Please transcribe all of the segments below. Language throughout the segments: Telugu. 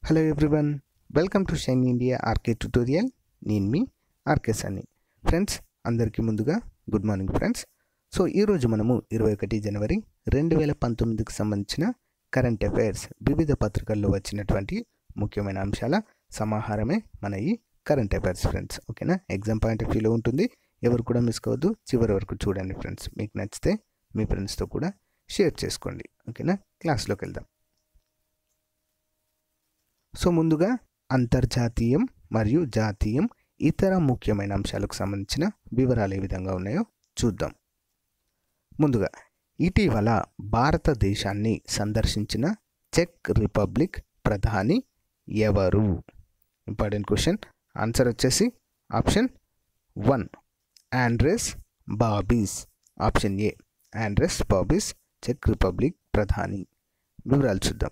hello everyone welcome to Shine India RK tutorial నేను మీ ఆర్కే సన్ని ఫ్రెండ్స్ అందరికీ ముందుగా గుడ్ మార్నింగ్ ఫ్రెండ్స్ సో ఈరోజు మనము ఇరవై ఒకటి జనవరి రెండు వేల పంతొమ్మిదికి సంబంధించిన కరెంట్ అఫైర్స్ వివిధ పత్రికల్లో వచ్చినటువంటి ముఖ్యమైన అంశాల సమాహారమే మన ఈ కరెంట్ అఫైర్స్ ఫ్రెండ్స్ ఓకేనా ఎగ్జామ్ పాయింట్ ఆఫ్ వ్యూలో ఉంటుంది ఎవరు కూడా మిస్ కావద్దు చివరి వరకు చూడండి ఫ్రెండ్స్ మీకు నచ్చితే మీ ఫ్రెండ్స్తో కూడా షేర్ చేసుకోండి ఓకేనా క్లాస్లోకి వెళ్దాం సో ముందుగా అంతర్జాతీయం మరియు జాతీయం ఇతర ముఖ్యమైన అంశాలకు సంబంధించిన వివరాలు ఏ విధంగా ఉన్నాయో చూద్దాం ముందుగా ఇటీవల భారతదేశాన్ని సందర్శించిన చెక్ రిపబ్లిక్ ప్రధాని ఎవరు ఇంపార్టెంట్ క్వశ్చన్ ఆన్సర్ వచ్చేసి option one Andrej Babis option A Andrej Babis చెక్ రిపబ్లిక్ ప్రధాని వివరాలు చూద్దాం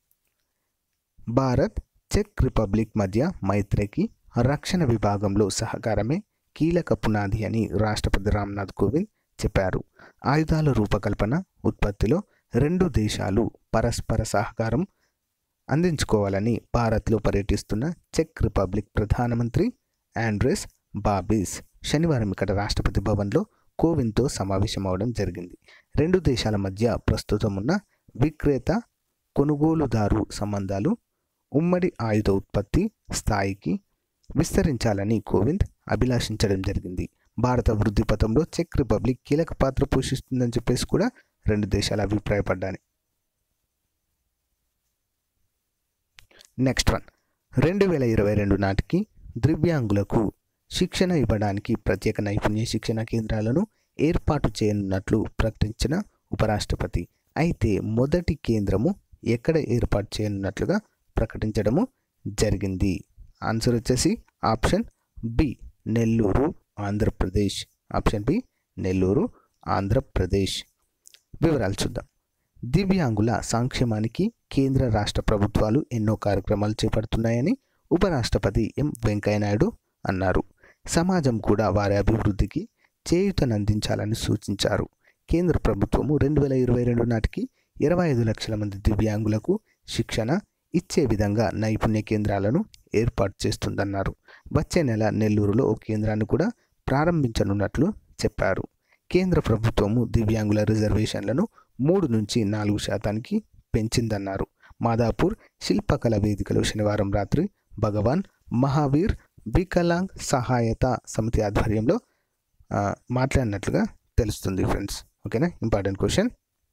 భారత్ చెక్ రిపబ్లిక్ మధ్య మైత్రికి రక్షణ విభాగంలో సహకారమే కీలక పునాది అని రాష్ట్రపతి రామ్నాథ్ కోవింద్ చెప్పారు ఆయుధాల రూపకల్పన ఉత్పత్తిలో రెండు దేశాలు పరస్పర సహకారం అందించుకోవాలని భారత్లో పర్యటిస్తున్న చెక్ రిపబ్లిక్ ప్రధానమంత్రి ఆండ్రెస్ బాబీస్ శనివారం ఇక్కడ రాష్ట్రపతి భవన్లో కోవింద్తో సమావేశమవడం జరిగింది రెండు దేశాల మధ్య ప్రస్తుతం ఉన్న విక్రేత కొనుగోలుదారు సంబంధాలు ఉమ్మడి ఆయుధ ఉత్పత్తి స్థాయికి విస్తరించాలని కోవింద్ అభిలాషించడం జరిగింది భారత వృద్ధి పథంలో చెక్ రిపబ్లిక్ కీలక పాత్ర పోషిస్తుందని చెప్పేసి కూడా రెండు దేశాలు అభిప్రాయపడ్డాయి నెక్స్ట్ వన్ రెండు వేల ఇరవై రెండు నాటికి దివ్యాంగులకు శిక్షణ ఇవ్వడానికి ప్రత్యేక నైపుణ్య శిక్షణ కేంద్రాలను ఏర్పాటు చేయనున్నట్లు ప్రకటించిన ఉపరాష్ట్రపతి అయితే మొదటి కేంద్రము ఎక్కడ ఏర్పాటు చేయనున్నట్లుగా ప్రకటించడము జరిగింది ఆన్సర్ వచ్చేసి option B Nellore Andhra Pradesh option B Nellore Andhra Pradesh వివరాలు చూద్దాం దివ్యాంగుల సంక్షేమానికి కేంద్ర రాష్ట్ర ప్రభుత్వాలు ఎన్నో కార్యక్రమాలు చేపడుతున్నాయని ఉపరాష్ట్రపతి ఎం వెంకయ్యనాయుడు అన్నారు సమాజం కూడా వారి అభివృద్ధికి చేయూతనందించాలని సూచించారు కేంద్ర ప్రభుత్వము రెండు వేల ఇరవై రెండు నాటికి ఇరవై ఐదు లక్షల మంది దివ్యాంగులకు శిక్షణ ఇచ్చే విధంగా నైపుణ్య కేంద్రాలను ఏర్పాటు చేస్తుందన్నారు వచ్చే నెల నెల్లూరులో ఓ కేంద్రాన్ని కూడా ప్రారంభించనున్నట్లు చెప్పారు కేంద్ర ప్రభుత్వము దివ్యాంగుల రిజర్వేషన్లను మూడు నుంచి నాలుగు శాతానికి పెంచిందన్నారు మాదాపూర్ శిల్పకళ వేదికలో శనివారం రాత్రి భగవాన్ మహావీర్ వికలాంగ్ సహాయత సమితి ఆధ్వర్యంలో మాట్లాడినట్లుగా తెలుస్తుంది ఫ్రెండ్స్ ఓకేనా ఇంపార్టెంట్ క్వశ్చన్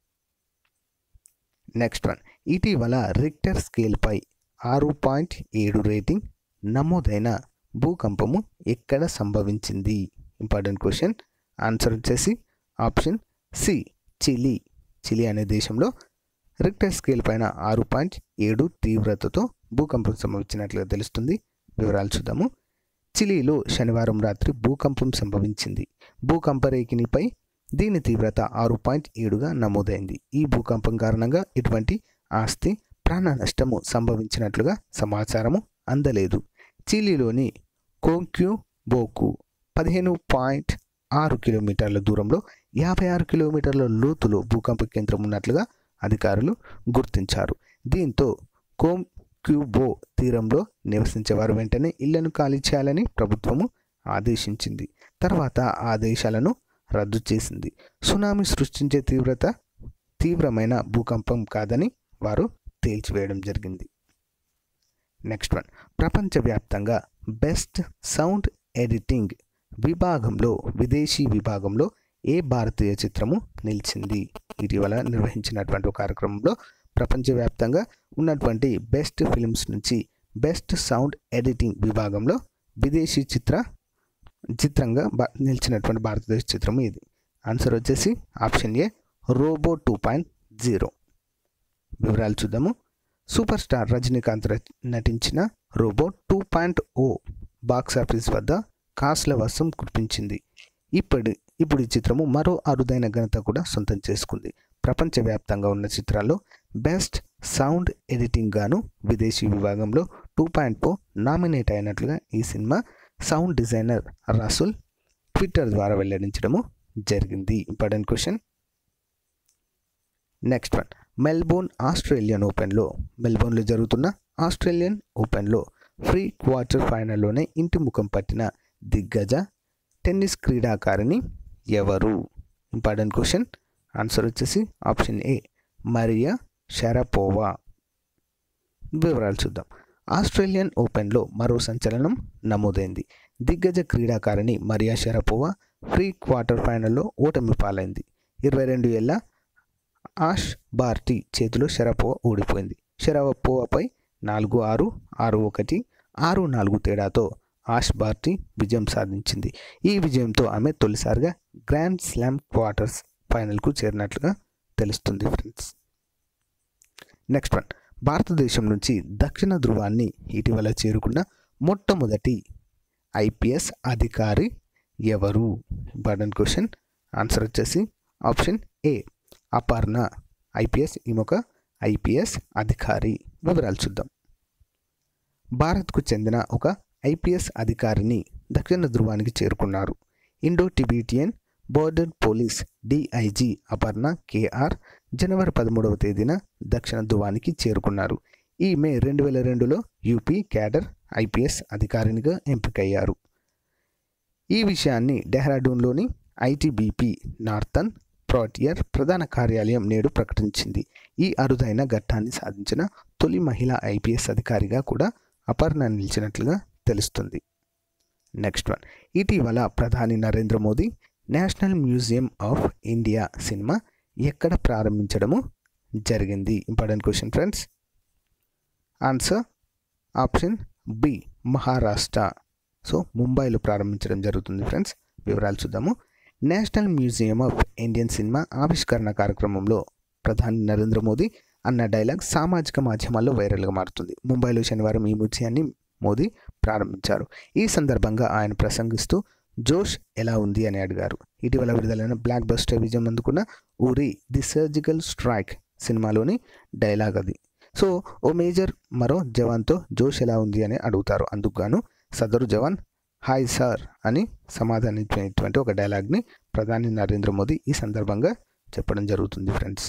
నెక్స్ట్ వన్ ఇటీవల రిక్టర్ స్కేల్పై ఆరు పాయింట్ ఏడు రేటింగ్ నమోదైన భూకంపము ఎక్కడ సంభవించింది ఇంపార్టెంట్ క్వశ్చన్ ఆన్సర్ వచ్చేసి ఆప్షన్ సి చిలీ చిలీ అనే దేశంలో రిక్టర్ స్కేల్ పైన ఆరు పాయింట్ ఏడు తీవ్రతతో భూకంపం సంభవించినట్లుగా తెలుస్తుంది వివరాలు చూద్దాము చిలీలో శనివారం రాత్రి భూకంపం సంభవించింది భూకంప రేఖినిపై దీని తీవ్రత ఆరు పాయింట్ ఏడుగా నమోదైంది ఈ భూకంపం కారణంగా ఎటువంటి ఆస్తి ప్రాణ నష్టము సంభవించినట్లుగా సమాచారము అందలేదు చిలీలోని కోంక్యూ బోకు పదిహేను పాయింట్ ఆరు కిలోమీటర్ల దూరంలో యాభై ఆరు కిలోమీటర్ల లోతులో భూకంప కేంద్రం ఉన్నట్లుగా అధికారులు గుర్తించారు దీంతో కోమ్ క్యూబో తీరంలో నివసించే వారు వెంటనే ఇళ్లను ఖాళీ చేయాలని ప్రభుత్వము ఆదేశించింది తర్వాత ఆదేశాలను రద్దు చేసింది సునామీ సృష్టించే తీవ్రత తీవ్రమైన భూకంపం కాదని వారు తేల్చివేయడం జరిగింది నెక్స్ట్ వన్ ప్రపంచవ్యాప్తంగా బెస్ట్ సౌండ్ ఎడిటింగ్ విభాగంలో విదేశీ విభాగంలో ఏ భారతీయ చిత్రము నిలిచింది ఇటీవల నిర్వహించినటువంటి ఒక కార్యక్రమంలో ప్రపంచవ్యాప్తంగా ఉన్నటువంటి బెస్ట్ ఫిల్మ్స్ నుంచి బెస్ట్ సౌండ్ ఎడిటింగ్ విభాగంలో విదేశీ చిత్ర చిత్రంగా నిలిచినటువంటి భారతదేశ చిత్రము ఇది ఆన్సర్ వచ్చేసి option A Robo two point zero వివరాలు చూద్దాము సూపర్ స్టార్ రజనీకాంత్ నటించిన Robo two point O box office వద్ద కాస్ల వర్షం కురిపించింది ఇప్పటి ఇప్పుడు ఈ చిత్రము మరో అరుదైన ఘనత కూడా సొంతం చేసుకుంది ప్రపంచవ్యాప్తంగా ఉన్న చిత్రాల్లో బెస్ట్ సౌండ్ ఎడిటింగ్ గాను విదేశీ విభాగంలో టూ పాయింట్ ఓ నామినేట్ అయినట్లుగా ఈ cinema sound designer Resul Twitter ద్వారా వెల్లడించడము జరిగింది important question next one Melbourne Australian ఓపెన్లో మెల్బోర్న్లో జరుగుతున్న ఆస్ట్రేలియన్ ఓపెన్లో ఫ్రీ క్వార్టర్ ఫైనల్లోనే ఇంటి ముఖం పట్టిన దిగ్గజ టెన్నిస్ క్రీడాకారిణి ఎవరు ఇంపార్టెంట్ క్వశ్చన్ ఆన్సర్ వచ్చేసి ఆప్షన్ ఏ మరియా షరపోవా వివరాలు చూద్దాం ఆస్ట్రేలియన్ ఓపెన్లో మరో సంచలనం నమోదైంది దిగ్గజ క్రీడాకారిణి మరియా షరపోవా ప్రీ క్వార్టర్ ఫైనల్లో ఓటమి పాలైంది ఇరవై రెండు ఏళ్ల ఆష్ బార్టీ చేతిలో షరపోవా ఓడిపోయింది షరపోవాపై నాలుగు ఆరు ఆరు ఒకటి ఆరు నాలుగు తేడాతో ఆష్ బార్టీ విజయం సాధించింది ఈ విజయంతో ఆమె తొలిసారిగా గ్రాండ్ స్లామ్ క్వార్టర్స్ ఫైనల్కు చేరినట్లుగా తెలుస్తుంది ఫ్రెండ్స్ నెక్స్ట్ వన్ భారతదేశం నుంచి దక్షిణ ధృవాన్ని ఇటీవల చేరుకున్న మొట్టమొదటి ఐపీఎస్ అధికారి ఎవరు ఇంపార్టెంట్ క్వశ్చన్ ఆన్సర్ వచ్చేసి ఆప్షన్ ఏ అపర్ణ ఐపీఎస్ ఈమె ఐపీఎస్ అధికారి వివరాలు చూద్దాం భారత్కు చెందిన ఒక ఐపీఎస్ అధికారిని దక్షిణ ధృవానికి చేరుకున్నారు Indo Tibetan border police DIG Aparna KR జనవరి పదమూడవ తేదీన దక్షిణ ధృవానికి చేరుకున్నారు ఈమె రెండు వేల రెండులో యూపీ క్యాడర్ ఐపీఎస్ అధికారినిగా ఎంపికయ్యారు ఈ విషయాన్ని డెహ్రాడూన్లోని ఐటీబీపీ నార్థన్ ప్రాటియర్ ప్రధాన కార్యాలయం నేడు ప్రకటించింది ఈ అరుదైన ఘట్టాన్ని సాధించిన తొలి మహిళా ఐపీఎస్ అధికారిగా కూడా అపర్ణ నిలిచినట్లుగా తెలుస్తుంది నెక్స్ట్ వన్ ఇటీవల ప్రధాని Narendra Modi National Museum of India cinema ఎక్కడ ప్రారంభించడము జరిగింది important question friends answer option B Maharashtra so ముంబైలో ప్రారంభించడం జరుగుతుంది ఫ్రెండ్స్ వివరాలు చూద్దాము National Museum of Indian cinema ఆవిష్కరణ కార్యక్రమంలో ప్రధాని నరేంద్ర మోదీ అన్న డైలాగ్ సామాజిక మాధ్యమాల్లో వైరల్గా మారుతుంది ముంబైలో శనివారం ఈ మ్యూజియాన్ని మోదీ ప్రారంభించారు ఈ సందర్భంగా ఆయన ప్రసంగిస్తూ జోష్ ఎలా ఉంది అని అడిగారు ఇటీవల విడుదలైన బ్లాక్ బస్టర్ విజయం అందుకున్న ఊరి ది సర్జికల్ స్ట్రైక్ సినిమాలోని డైలాగ్ అది సో ఓ మేజర్ మరో జవాన్తో జోష్ ఎలా ఉంది అని అడుగుతారు అందుకు గాను సదరు జవాన్ హాయ్ సార్ అని సమాధానించినటువంటి ఒక డైలాగ్ని ప్రధాని నరేంద్ర మోదీ ఈ సందర్భంగా చెప్పడం జరుగుతుంది ఫ్రెండ్స్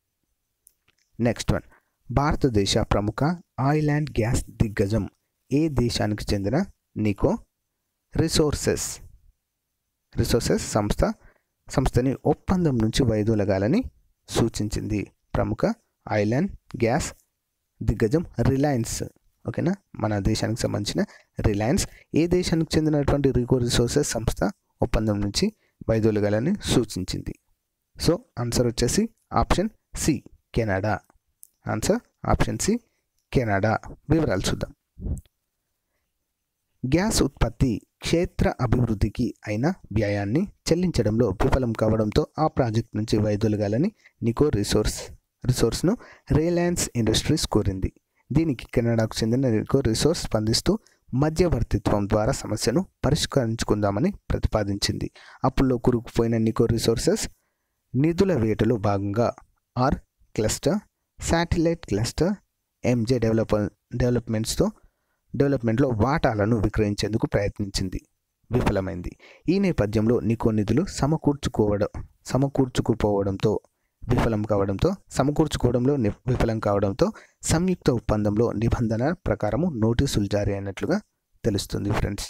నెక్స్ట్ వన్ భారతదేశ ప్రముఖ ఆయిల్ అండ్ గ్యాస్ దిగ్గజం ఏ దేశానికి చెందిన నికో రిసోర్సెస్ రిసోర్సెస్ సంస్థ సంస్థని ఒప్పందం నుంచి వైదొలగాలని సూచించింది ప్రముఖ ఆయిల్ అండ్ గ్యాస్ దిగ్గజం రిలయన్స్ ఓకేనా మన దేశానికి సంబంధించిన రిలయన్స్ ఏ దేశానికి చెందినటువంటి రికో రిసోర్సెస్ సంస్థ ఒప్పందం నుంచి వైదొలగాలని సూచించింది సో ఆన్సర్ వచ్చేసి option C Canada answer option C Canada వివరాలు చూద్దాం గ్యాస్ ఉత్పత్తి క్షేత్ర అభివృద్ధికి అయిన వ్యయాన్ని చెల్లించడంలో విఫలం కావడంతో ఆ ప్రాజెక్ట్ నుంచి వైదొలగాలని నికో రిసోర్స్ రిసోర్స్ను రిలయన్స్ ఇండస్ట్రీస్ కోరింది దీనికి కెనడాకు చెందిన నికో రిసోర్స్ స్పందిస్తూ మధ్యవర్తిత్వం ద్వారా సమస్యను పరిష్కరించుకుందామని ప్రతిపాదించింది అప్పుల్లో కురుకుపోయిన నికో రిసోర్సెస్ నిధుల వేటలో భాగంగా R cluster satellite cluster MJ develop డెవలప్మెంట్స్తో డెవలప్మెంట్లో వాటాలను విక్రయించేందుకు ప్రయత్నించింది విఫలమైంది ఈ నేపథ్యంలో నికో నిధులు సమకూర్చుకోవడం సమకూర్చుకుపోవడంతో విఫలం కావడంతో సమకూర్చుకోవడంలో ని- విఫలం కావడంతో సంయుక్త ఒప్పందంలో నిబంధన ప్రకారము నోటీసులు జారీ అయినట్లుగా తెలుస్తుంది ఫ్రెండ్స్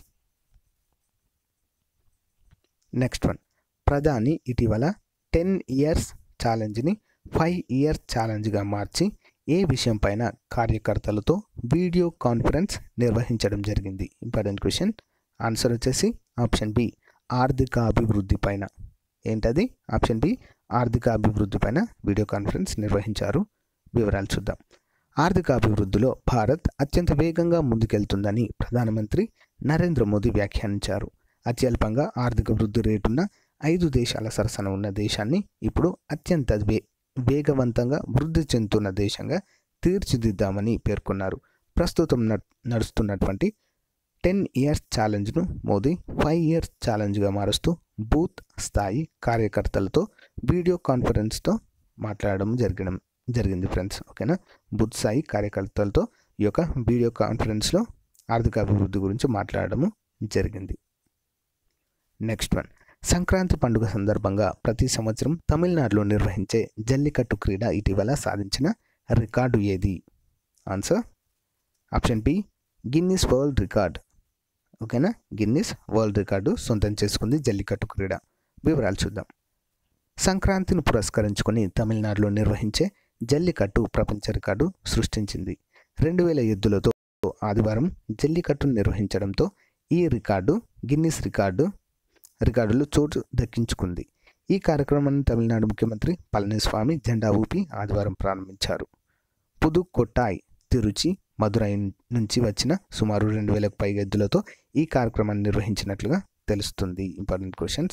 నెక్స్ట్ వన్ ప్రధాని ఇటీవల టెన్ ఇయర్స్ ఛాలెంజ్ని ఫైవ్ ఇయర్స్ ఛాలెంజ్గా మార్చి ఏ విషయం పైన కార్యకర్తలతో వీడియో కాన్ఫరెన్స్ నిర్వహించడం జరిగింది ఇంపార్టెంట్ క్వశ్చన్ ఆన్సర్ వచ్చేసి ఆప్షన్ బి ఆర్థిక అభివృద్ధి పైన ఏంటది ఆప్షన్ బి ఆర్థిక అభివృద్ధి పైన వీడియో కాన్ఫరెన్స్ నిర్వహించారు వివరాలు చూద్దాం ఆర్థిక అభివృద్ధిలో భారత్ అత్యంత వేగంగా ముందుకెళ్తుందని ప్రధానమంత్రి నరేంద్ర మోదీ వ్యాఖ్యానించారు అత్యల్పంగా ఆర్థిక వృద్ధి రేటున్న ఐదు దేశాల సరసన ఉన్న దేశాన్ని ఇప్పుడు అత్యంత వే వేగవంతంగా వృద్ధి చెందుతున్న దేశంగా తీర్చిదిద్దామని పేర్కొన్నారు ప్రస్తుతం నడ్- నడుస్తున్నటువంటి టెన్ ఇయర్స్ ఛాలెంజ్ను మోదీ ఫైవ్ ఇయర్స్ ఛాలెంజ్గా మారుస్తూ బూత్ స్థాయి కార్యకర్తలతో వీడియో కాన్ఫరెన్స్తో మాట్లాడడం జరగడం జరిగింది ఫ్రెండ్స్ ఓకేనా బూత్ స్థాయి కార్యకర్తలతో ఈ యొక్క వీడియో కాన్ఫరెన్స్లో ఆర్థిక అభివృద్ధి గురించి మాట్లాడడము జరిగింది నెక్స్ట్ వన్ సంక్రాంతి పండుగ సందర్భంగా ప్రతి సంవత్సరం తమిళనాడులో నిర్వహించే జల్లికట్టు క్రీడ ఇటీవల సాధించిన రికార్డు ఏది answer option B Guinness world record ఓకేనా గిన్నిస్ వరల్డ్ రికార్డు సొంతం చేసుకుంది జల్లికట్టు క్రీడ వివరాలు చూద్దాం సంక్రాంతిని పురస్కరించుకొని తమిళనాడులో నిర్వహించే జల్లికట్టు ప్రపంచ రికార్డు సృష్టించింది రెండు వేల ఎద్దులతో ఆదివారం జల్లికట్టును నిర్వహించడంతో ఈ రికార్డు గిన్నిస్ రికార్డు రికార్డులు చోటు దక్కించుకుంది ఈ కార్యక్రమాన్ని తమిళనాడు ముఖ్యమంత్రి పళనిస్వామి జెండా ఊపి ఆదివారం ప్రారంభించారు పుదుకొట్టాయ్ తిరుచి మదురై నుంచి వచ్చిన సుమారు రెండు వేలకు పైగా ఎద్దులతో ఈ కార్యక్రమాన్ని నిర్వహించినట్లుగా తెలుస్తుంది ఇంపార్టెంట్ క్వశ్చన్స్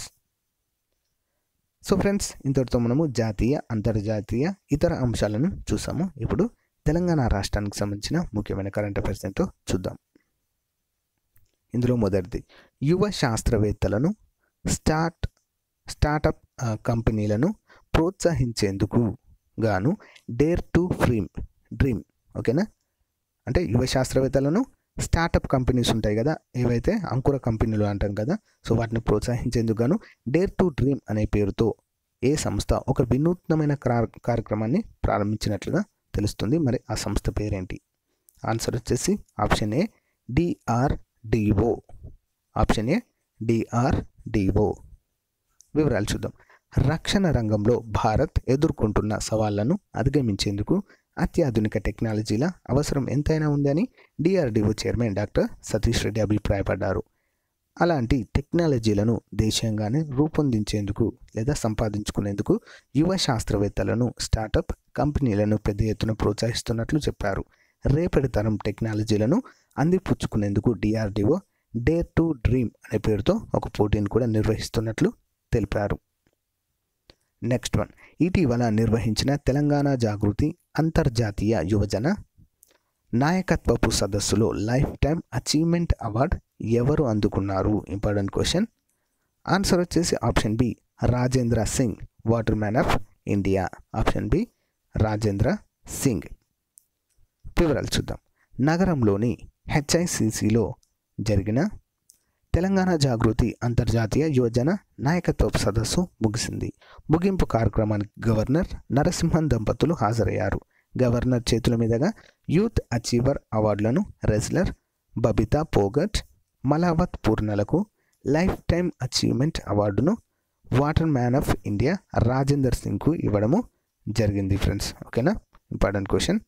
సో ఫ్రెండ్స్ ఇంతటితో మనము జాతీయ అంతర్జాతీయ ఇతర అంశాలను చూసాము ఇప్పుడు తెలంగాణ రాష్ట్రానికి సంబంధించిన ముఖ్యమైన కరెంట్ అఫైర్స్ ఏంటో చూద్దాం ఇందులో మొదటిది యువ శాస్త్రవేత్తలను స్టార్ట్ స్టార్టప్ ఆ, కంపెనీలను ప్రోత్సహించేందుకు గాను డేర్ టు ఫ్రీమ్ డ్రీమ్ ఓకేనా అంటే యువ శాస్త్రవేత్తలను స్టార్టప్ కంపెనీస్ ఉంటాయి కదా ఏవైతే అంకుర కంపెనీలు అంటాం కదా సో వాటిని ప్రోత్సహించేందుకు గాను డేర్ టు డ్రీమ్ అనే పేరుతో ఏ సంస్థ ఒక వినూత్నమైన క్రా- కార్యక్రమాన్ని ప్రారంభించినట్లుగా తెలుస్తుంది మరి ఆ సంస్థ పేరేంటి ఆన్సర్ వచ్చేసి option A DRDO option A DRDO వివరాలు చూద్దాం రక్షణ రంగంలో భారత్ ఎదుర్కొంటున్న సవాళ్లను అధిగమించేందుకు అత్యాధునిక టెక్నాలజీల అవసరం ఎంతైనా ఉందని DRDO chairman doctor Satish Reddy అభిప్రాయపడ్డారు అలాంటి టెక్నాలజీలను దేశీయంగానే రూపొందించేందుకు లేదా సంపాదించుకునేందుకు యువ శాస్త్రవేత్తలను స్టార్టప్ కంపెనీలను పెద్ద ఎత్తున ప్రోత్సహిస్తున్నట్లు చెప్పారు రేపటి తరం టెక్నాలజీలను అందిపుచ్చుకునేందుకు డిఆర్డిఓ డేర్ టు డ్రీమ్ అనే పేరుతో ఒక పోటీని కూడా నిర్వహిస్తున్నట్లు తెలిపారు నెక్స్ట్ వన్ ఇటీవల నిర్వహించిన తెలంగాణ జాగృతి అంతర్జాతీయ యువజన నాయకత్వపు సదస్సులో లైఫ్ టైం అచీవ్మెంట్ అవార్డ్ ఎవరు అందుకున్నారు ఇంపార్టెంట్ క్వశ్చన్ ఆన్సర్ వచ్చేసి option B Rajendra Singh water man of India option B Rajendra Singh వివరాలు చూద్దాం నగరంలోని హెచ్ఐసిసిలో జరిగిన తెలంగాణ జాగృతి అంతర్జాతీయ యువజన నాయకత్వ సదస్సు ముగిసింది ముగింపు కార్యక్రమానికి గవర్నర్ నరసింహన్ దంపతులు హాజరయ్యారు గవర్నర్ చేతుల మీదుగా యూత్ అచీవర్ అవార్డులను రెజ్లర్ బబితా పోగట్ మలావత్ పూర్ణలకు లైఫ్ టైం అచీవ్మెంట్ అవార్డును water man of India Rajender సింగ్కు ఇవ్వడము జరిగింది ఫ్రెండ్స్ ఓకేనా ఇంపార్టెంట్ క్వశ్చన్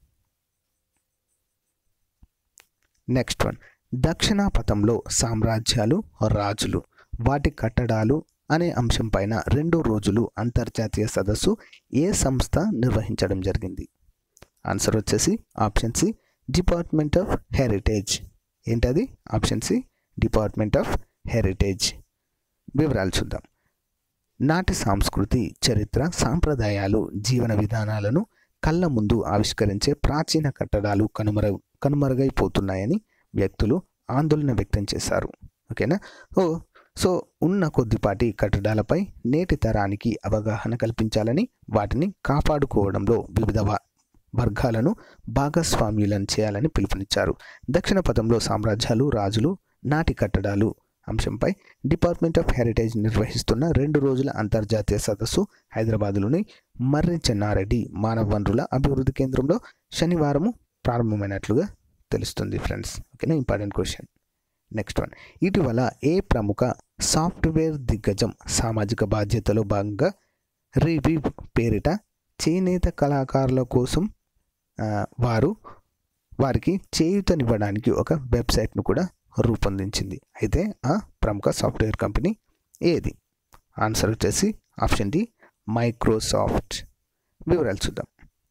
నెక్స్ట్ వన్ దక్షిణాపథంలో సామ్రాజ్యాలు రాజులు వాటి కట్టడాలు అనే అంశం పైన రెండు రోజులు అంతర్జాతీయ సదస్సు ఏ సంస్థ నిర్వహించడం జరిగింది ఆన్సర్ వచ్చేసి option C department of heritage ఏంటది option C department of heritage వివరాలు చూద్దాం నాటి సంస్కృతి చరిత్ర సాంప్రదాయాలు జీవన విధానాలను కళ్ళ ముందు ఆవిష్కరించే ప్రాచీన కట్టడాలు కనుమరు కనుమరుగైపోతున్నాయని వ్యక్తులు ఆందోళన వ్యక్తం చేశారు ఓకేనా ఓ సో ఉన్న కొద్దిపాటి కట్టడాలపై నేటి తరానికి అవగాహన కల్పించాలని వాటిని కాపాడుకోవడంలో వివిధ వ- వర్గాలను భాగస్వామ్యులను చేయాలని పిలుపునిచ్చారు దక్షిణ పథంలో సామ్రాజ్యాలు రాజులు నాటి కట్టడాలు అంశంపై డిపార్ట్మెంట్ ఆఫ్ హెరిటేజ్ నిర్వహిస్తున్న రెండు రోజుల అంతర్జాతీయ సదస్సు హైదరాబాదులోని మర్రి చెన్నారెడ్డి మానవ వనరుల అభివృద్ధి కేంద్రంలో శనివారం ప్రారంభమైనట్లుగా తెలుస్తుంది ఫ్రెండ్స్ ఓకేనా ఇంపార్టెంట్ క్వశ్చన్ నెక్స్ట్ వన్ ఇటీవల ఏ ప్రముఖ సాఫ్ట్వేర్ దిగ్గజం సామాజిక బాధ్యతలో భాగంగా రివ్యూ పేరిట చేనేత కళాకారుల కోసం ఆ, వారు వారికి చేయూతనివ్వడానికి ఒక వెబ్సైట్ను కూడా రూపొందించింది అయితే ఆ ప్రముఖ సాఫ్ట్వేర్ కంపెనీ ఏది ఆన్సర్ వచ్చేసి ఆప్షన్ డి మైక్రోసాఫ్ట్ వివరాలు చూద్దాం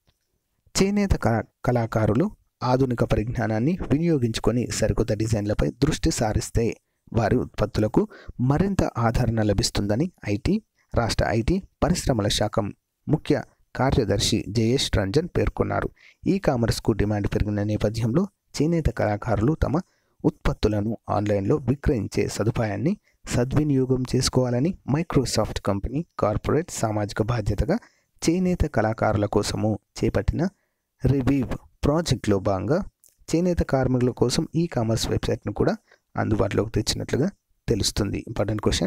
చేనేత కళా కళాకారులు ఆధునిక పరిజ్ఞానాన్ని వినియోగించుకొని సరికొత్త డిజైన్లపై దృష్టి సారిస్తే వారి ఉత్పత్తులకు మరింత ఆదరణ లభిస్తుందని ఐటీ రాష్ట్ర ఐటీ పరిశ్రమల శాఖ ముఖ్య కార్యదర్శి జయేష్ రంజన్ పేర్కొన్నారు ఈ కామర్స్కు డిమాండ్ పెరిగిన నేపథ్యంలో చేనేత కళాకారులు తమ ఉత్పత్తులను ఆన్లైన్లో విక్రయించే సదుపాయాన్ని సద్వినియోగం చేసుకోవాలని మైక్రోసాఫ్ట్ కంపెనీ కార్పొరేట్ సామాజిక బాధ్యతగా చేనేత కళాకారుల కోసము చేపట్టిన రివీవ్ ప్రాజెక్ట్లో భాగంగా చేనేత కార్మికుల కోసం ఈ కామర్స్ వెబ్సైట్ను కూడా అందుబాటులోకి తెచ్చినట్లుగా తెలుస్తుంది ఇంపార్టెంట్ క్వశ్చన్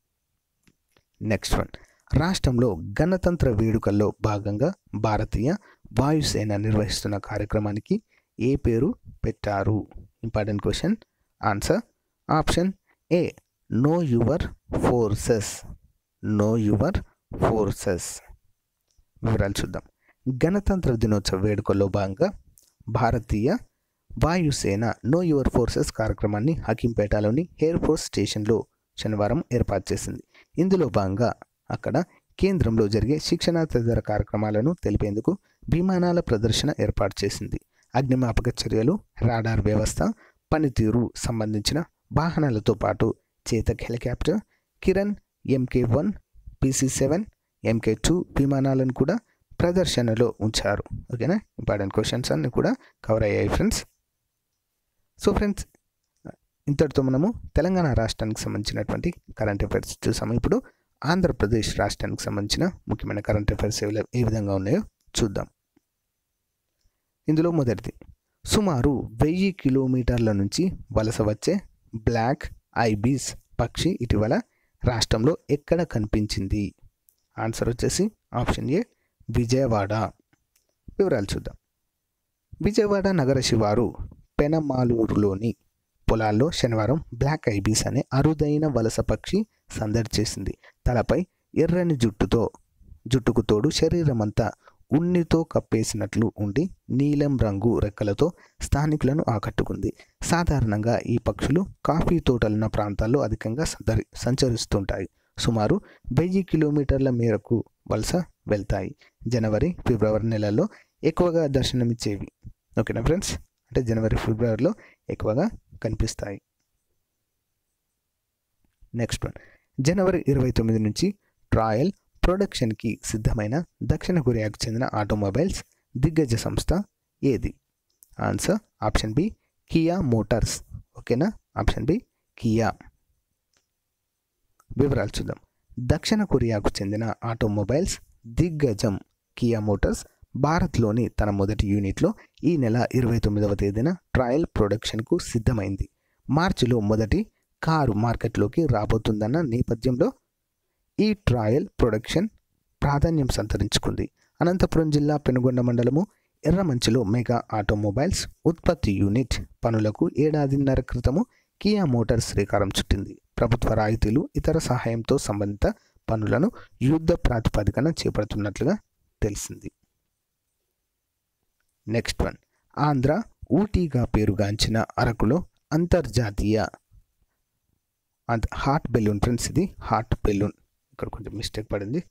నెక్స్ట్ వన్ రాష్ట్రంలో గణతంత్ర వేడుకల్లో భాగంగా భారతీయ వాయుసేన నిర్వహిస్తున్న కార్యక్రమానికి ఏ పేరు పెట్టారు important question answer option A know your forces know your forces వివరాలు చూద్దాం గణతంత్ర దినోత్సవ వేడుకల్లో భాగంగా భారతీయ వాయుసేన నో యువర్ ఫోర్సెస్ కార్యక్రమాన్ని హకీంపేటలోని ఎయిర్ ఫోర్స్ స్టేషన్లో శనివారం ఏర్పాటు చేసింది ఇందులో భాగంగా అక్కడ కేంద్రంలో జరిగే శిక్షణ తదితర కార్యక్రమాలను తెలిపేందుకు విమానాల ప్రదర్శన ఏర్పాటు చేసింది అగ్నిమాపక చర్యలు రాడార్ వ్యవస్థ పనితీరు సంబంధించిన వాహనాలతో పాటు Chetak helicopter Kiran MK one PC seven MK two విమానాలను కూడా ప్రదర్శనలో ఉంచారు ఓకేనా ఇంపార్టెంట్ క్వశ్చన్స్ అన్ని కూడా కవర్ అయ్యాయి ఫ్రెండ్స్ సో ఫ్రెండ్స్ ఇంతటితో మనము తెలంగాణ రాష్ట్రానికి సంబంధించినటువంటి కరెంట్ అఫైర్స్ చూసాము ఇప్పుడు ఆంధ్రప్రదేశ్ రాష్ట్రానికి సంబంధించిన ముఖ్యమైన కరెంట్ అఫైర్స్ ఏ విధంగా ఉన్నాయో చూద్దాం ఇందులో మొదటిది సుమారు వెయ్యి కిలోమీటర్ల నుంచి వలస వచ్చే బ్లాక్ ఐబీస్ పక్షి ఇటీవల రాష్ట్రంలో ఎక్కడ కనిపించింది ఆన్సర్ వచ్చేసి ఆప్షన్ ఏ విజయవాడ వివరాలు చూద్దాం విజయవాడ నగర శివారు పెనమాలూరులోని పొలాల్లో శనివారం బ్లాక్ ఐబీస్ అనే అరుదైన వలస పక్షి సందడి చేసింది తలపై ఎర్రని జుట్టుతో జుట్టుకు తోడు శరీరం అంతా ఉన్నితో కప్పేసినట్లు ఉండి నీలం రంగు రెక్కలతో స్థానికులను ఆకట్టుకుంది సాధారణంగా ఈ పక్షులు కాఫీ తోటలున్న ప్రాంతాల్లో అధికంగా సందరి సంచరిస్తుంటాయి సుమారు వెయ్యి కిలోమీటర్ల మేరకు వలస వెళ్తాయి జనవరి ఫిబ్రవరి నెలల్లో ఎక్కువగా దర్శనమిచ్చేవి ఓకేనా ఫ్రెండ్స్ అంటే జనవరి ఫిబ్రవరిలో ఎక్కువగా కనిపిస్తాయి నెక్స్ట్ వన్ జనవరి ఇరవై తొమ్మిది నుంచి ట్రయల్ ప్రొడక్షన్కి సిద్ధమైన దక్షిణ కొరియాకు చెందిన ఆటోమొబైల్స్ దిగ్గజ సంస్థ ఏది answer option B Kia Motors ఓకేనా ఆప్షన్ బి కియా వివరాలు చూద్దాం దక్షిణ కొరియాకు చెందిన ఆటోమొబైల్స్ దిగ్గజం కియా మోటార్స్ భారత్లోని తన మొదటి యూనిట్లో ఈ నెల ఇరవై తొమ్మిదవ తేదీన ట్రయల్ ప్రొడక్షన్కు సిద్ధమైంది మార్చిలో మొదటి కారు మార్కెట్లోకి రాబోతుందన్న నేపథ్యంలో ఈ ట్రయల్ ప్రొడక్షన్ ప్రాధాన్యం సంతరించుకుంది అనంతపురం జిల్లా పెనుగొండ మండలము ఎర్రమంచిలో మెగా ఆటోమొబైల్స్ ఉత్పత్తి యూనిట్ పనులకు ఏడాదిన్నర క్రితము కియా మోటార్స్ శ్రీకారం చుట్టింది ప్రభుత్వ రాయితీలు ఇతర సహాయంతో సంబంధిత పనులను యుద్ధ ప్రాతిపదికన చేపడుతున్నట్లుగా తెలిసింది నెక్స్ట్ వన్ ఆంధ్ర ఊటీగా పేరుగాంచిన అరకులో అంతర్జాతీయ హాట్ బెలూన్ ఫ్రెండ్స్ ఇది హాట్ బెలూన్ ఇక్కడ కొంచెం మిస్టేక్ పడింది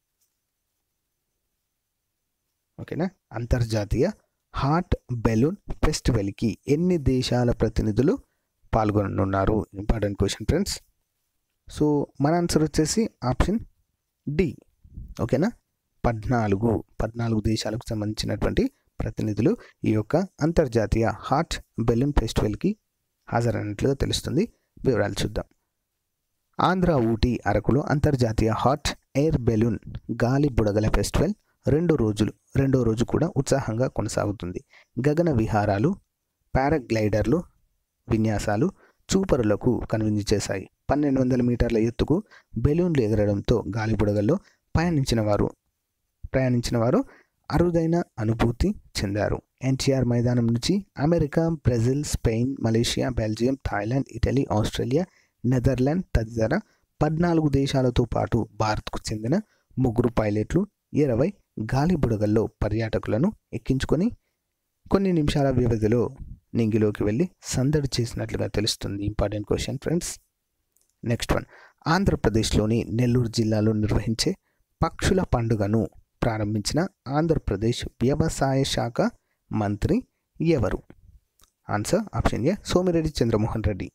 ఓకేనా అంతర్జాతీయ హాట్ బెలూన్ ఫెస్టివల్కి ఎన్ని దేశాల ప్రతినిధులు పాల్గొనున్నారు ఇంపార్టెంట్ క్వశ్చన్ ఫ్రెండ్స్ సో మన ఆన్సర్ వచ్చేసి ఆప్షన్ డి ఓకేనా పద్నాలుగు పద్నాలుగు దేశాలకు సంబంధించినటువంటి ప్రతినిధులు ఈ యొక్క అంతర్జాతీయ హాట్ బెలూన్ ఫెస్టివల్కి హాజరైనట్లుగా తెలుస్తుంది వివరాలు చూద్దాం ఆంధ్ర ఊటీ అరకులో అంతర్జాతీయ హాట్ ఎయిర్ బెలూన్ గాలి బుడగల ఫెస్టివల్ రెండు రోజులు రెండో రోజు కూడా ఉత్సాహంగా కొనసాగుతుంది గగన విహారాలు పారాగ్లైడర్లు విన్యాసాలు చూపరులకు కనువిందు చేశాయి పన్నెండు వందల మీటర్ల ఎత్తుకు బెలూన్లు ఎగరడంతో గాలి బుడగల్లో పయనించిన వారు ప్రయాణించిన వారు అరుదైన అనుభూతి చెందారు ఎన్టీఆర్ మైదానం నుంచి America Brazil Spain Malaysia Belgium Thailand Italy Australia Netherland తదితర పద్నాలుగు దేశాలతో పాటు భారత్కు చెందిన ముగ్గురు పైలట్లు ఇరవై గాలి బుడగల్లో పర్యాటకులను ఎక్కించుకొని కొన్ని నిమిషాల వ్యవధిలో నింగిలోకి వెళ్ళి సందడి చేసినట్లుగా తెలుస్తుంది important question friends next one ఆంధ్రప్రదేశ్లోని నెల్లూరు జిల్లాలో నిర్వహించే పక్షుల పండుగను ప్రారంభించిన ఆంధ్రప్రదేశ్ వ్యవసాయ శాఖ మంత్రి ఎవరు answer option A Somireddy Chandramohan Reddy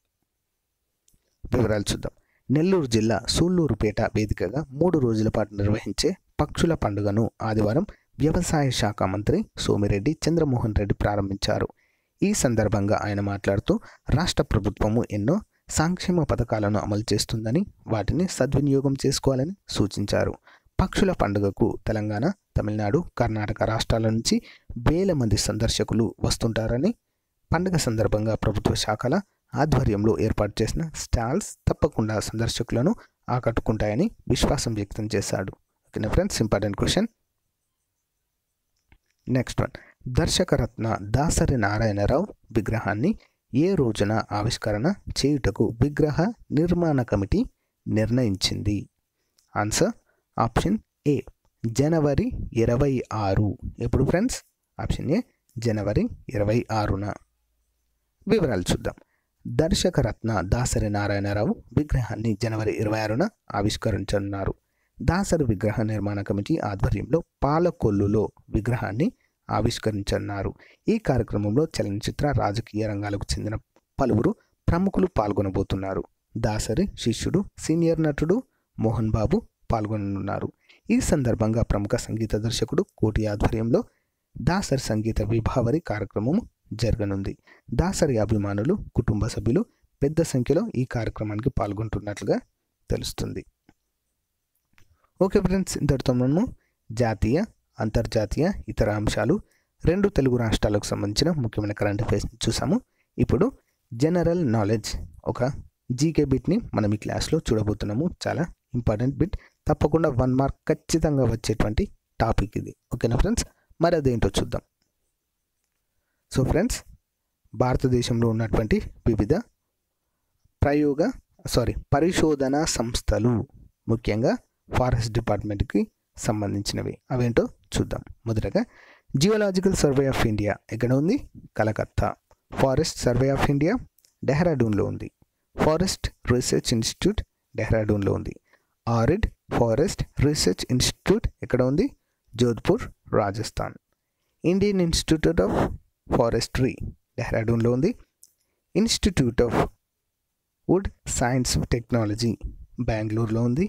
వివరాలు చూద్దాం నెల్లూరు జిల్లా సూళ్లూరుపేట వేదికగా మూడు రోజుల పాటు నిర్వహించే పక్షుల పండుగను ఆదివారం వ్యవసాయ శాఖ మంత్రి సోమిరెడ్డి చంద్రమోహన్ రెడ్డి ప్రారంభించారు ఈ సందర్భంగా ఆయన మాట్లాడుతూ రాష్ట్ర ప్రభుత్వము ఎన్నో సంక్షేమ పథకాలను అమలు చేస్తుందని వాటిని సద్వినియోగం చేసుకోవాలని సూచించారు పక్షుల పండుగకు తెలంగాణ తమిళనాడు కర్ణాటక రాష్ట్రాల నుంచి వేల మంది సందర్శకులు వస్తుంటారని పండుగ సందర్భంగా ప్రభుత్వ శాఖల ఆధ్వర్యంలో ఏర్పాటు చేసిన స్టాల్స్ తప్పకుండా సందర్శకులను ఆకట్టుకుంటాయని విశ్వాసం వ్యక్తం చేశాడు ఓకేనా friends important question next one దర్శకరత్న దాసరి నారాయణరావు విగ్రహాన్ని ఏ రోజున ఆవిష్కరణ చేయుటకు విగ్రహ నిర్మాణ కమిటీ నిర్ణయించింది ఆన్సర్ ఆప్షన్ ఏ జనవరి ఇరవై ఆరు ఎప్పుడు ఫ్రెండ్స్ ఆప్షన్ ఏ జనవరి ఇరవై ఆరున వివరాలు చూద్దాం దర్శకరత్న దాసరి నారాయణరావు విగ్రహాన్ని జనవరి ఇరవై ఆరున ఆవిష్కరించనున్నారు దాసరి విగ్రహ నిర్మాణ కమిటీ ఆధ్వర్యంలో పాలకొల్లులో విగ్రహాన్ని ఆవిష్కరించనున్నారు ఈ కార్యక్రమంలో చలనచిత్ర రాజకీయ రంగాలకు చెందిన పలువురు ప్రముఖులు పాల్గొనబోతున్నారు దాసరి శిష్యుడు సీనియర్ నటుడు మోహన్ బాబు పాల్గొననున్నారు ఈ సందర్భంగా ప్రముఖ సంగీత దర్శకుడు కోటి ఆధ్వర్యంలో దాసరి సంగీత విభావరి కార్యక్రమం జరగనుంది దాసరి అభిమానులు కుటుంబ సభ్యులు పెద్ద సంఖ్యలో ఈ కార్యక్రమానికి పాల్గొంటున్నట్లుగా తెలుస్తుంది ఓకే ఫ్రెండ్స్ ఇంతటితో మనము జాతీయ అంతర్జాతీయ ఇతర అంశాలు రెండు తెలుగు రాష్ట్రాలకు సంబంధించిన ముఖ్యమైన కరెంట్ అఫైర్స్ చూసాము ఇప్పుడు జనరల్ నాలెడ్జ్ ఒక జీకే బిట్ని మనం ఈ క్లాస్లో చూడబోతున్నాము చాలా ఇంపార్టెంట్ బిట్ తప్పకుండా వన్ మార్క్ ఖచ్చితంగా వచ్చేటువంటి టాపిక్ ఇది ఓకేనా ఫ్రెండ్స్ మరి అదేంటో చూద్దాం సో ఫ్రెండ్స్ భారతదేశంలో ఉన్నటువంటి వివిధ ప్రయోగ సారీ పరిశోధన సంస్థలు ముఖ్యంగా ఫారెస్ట్ డిపార్ట్మెంట్కి సంబంధించినవి అవేంటో చూద్దాం మొదటగా జియోలాజికల్ సర్వే ఆఫ్ ఇండియా ఎక్కడ ఉంది Calcutta forest survey of India డెహ్రాడూన్లో ఉంది ఫారెస్ట్ రీసెర్చ్ ఇన్స్టిట్యూట్ డెహ్రాడూన్లో ఉంది ఆరిడ్ ఫారెస్ట్ రీసెర్చ్ ఇన్స్టిట్యూట్ ఎక్కడ ఉంది Jodhpur Rajasthan Indian institute of forestry డెహ్రాడూన్లో ఉంది institute of wood science technology బెంగళూరులో ఉంది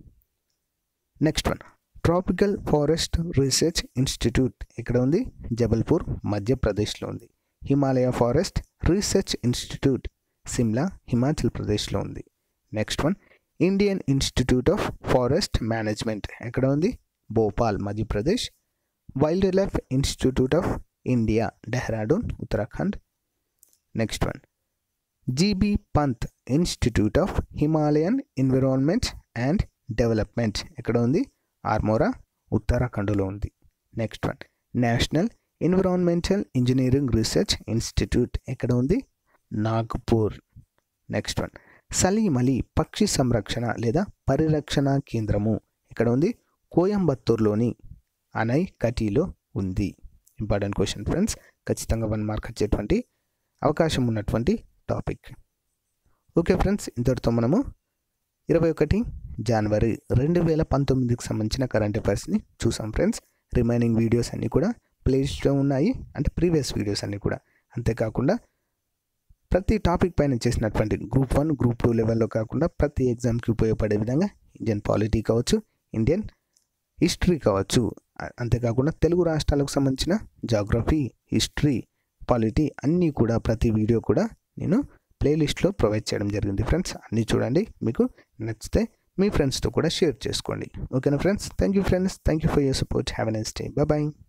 next one tropical forest research institute ఇక్కడ ఉంది జబల్పూర్ మధ్యప్రదేశ్లో ఉంది Himalaya forest research institute Shimla Himachal ప్రదేశ్లో ఉంది next one Indian institute of forest management ఎక్కడ ఉంది Bhopal Madhya Pradesh wildlife institute of India Dehradun Uttarakhand next one GB Pant institute of Himalayan environment and development ఎక్కడ ఉంది ఆర్మోరా ఉత్తరాఖండ్లో ఉంది next one national environmental engineering research institute ఎక్కడ ఉంది నాగ్పూర్ నెక్స్ట్ వన్ సలీం అలీ పక్షి సంరక్షణ లేదా పరిరక్షణ కేంద్రము ఎక్కడ ఉంది కోయంబత్తూర్లోని అనై కటీలో ఉంది ఇంపార్టెంట్ క్వశ్చన్ ఫ్రెండ్స్ ఖచ్చితంగా వన్ మార్క్ వచ్చేటువంటి అవకాశం ఉన్నటువంటి టాపిక్ ఓకే ఫ్రెండ్స్ ఇంతటితో మనము ఇరవై ఒకటి జనవరి రెండు వేల పంతొమ్మిదికి సంబంధించిన కరెంట్ అఫైర్స్ని చూసాం ఫ్రెండ్స్ రిమైనింగ్ వీడియోస్ అన్నీ కూడా ప్లేలిస్ట్లో ఉన్నాయి అంటే ప్రీవియస్ వీడియోస్ అన్నీ కూడా అంతేకాకుండా ప్రతి టాపిక్ పైన చేసినటువంటి గ్రూప్ వన్ గ్రూప్ టూ లెవెల్లో కాకుండా ప్రతి ఎగ్జామ్కి ఉపయోగపడే విధంగా ఇండియన్ పాలిటీ కావచ్చు ఇండియన్ హిస్టరీ కావచ్చు అంతేకాకుండా తెలుగు రాష్ట్రాలకు సంబంధించిన జాగ్రఫీ హిస్టరీ పాలిటీ అన్నీ కూడా ప్రతి వీడియో కూడా నేను ప్లేలిస్ట్లో ప్రొవైడ్ చేయడం జరిగింది ఫ్రెండ్స్ అన్నీ చూడండి మీకు నచ్చితే మీ ఫ్రెండ్స్తో కూడా షేర్ చేసుకోండి ఓకేనా friends thank you friends thank you for your support have a nice day bye